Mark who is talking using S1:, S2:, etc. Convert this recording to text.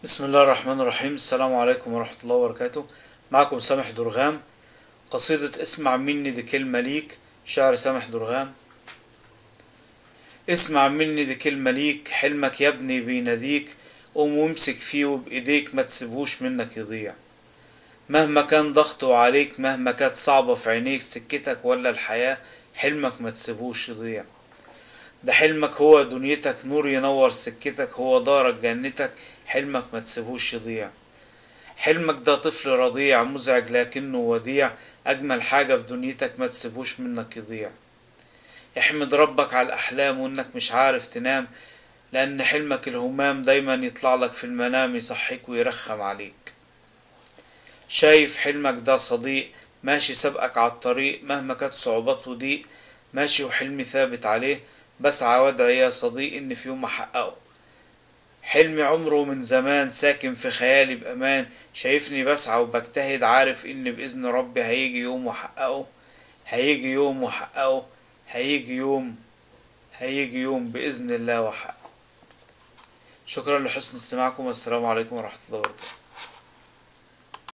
S1: بسم الله الرحمن الرحيم السلام عليكم ورحمة الله وبركاته معكم سامح درغام قصيدة اسمع مني دي كلمة ليك شعر سامح درغام اسمع مني دي كلمة ليك حلمك يا ابني بيناديك قوم وامسك فيه وبإيديك ما تسيبوش منك يضيع مهما كان ضغطه عليك مهما كانت صعبة في عينيك سكتك ولا الحياة حلمك ما تسيبوش يضيع ده حلمك هو دنيتك نور ينور سكتك هو دارك جنتك حلمك ما تسيبوش يضيع حلمك ده طفل رضيع مزعج لكنه وديع أجمل حاجة في دنيتك ما تسيبوش منك يضيع احمد ربك على الأحلام وإنك مش عارف تنام لأن حلمك الهمام دايما يطلع لك في المنام يصحيك ويرخم عليك شايف حلمك ده صديق ماشي سابقك على الطريق مهما كانت صعوبات وضيق ماشي وحلمي ثابت عليه بسعى وادعي يا صديق إن في يوم أحققه حلمي عمره من زمان ساكن في خيالي بأمان شايفني بسعى وبجتهد عارف إن بإذن ربي هيجي يوم وحققه هيجي يوم وحققه هيجي يوم هيجي يوم بإذن الله وحققه شكرا لحسن استماعكم والسلام عليكم ورحمة الله وبركاته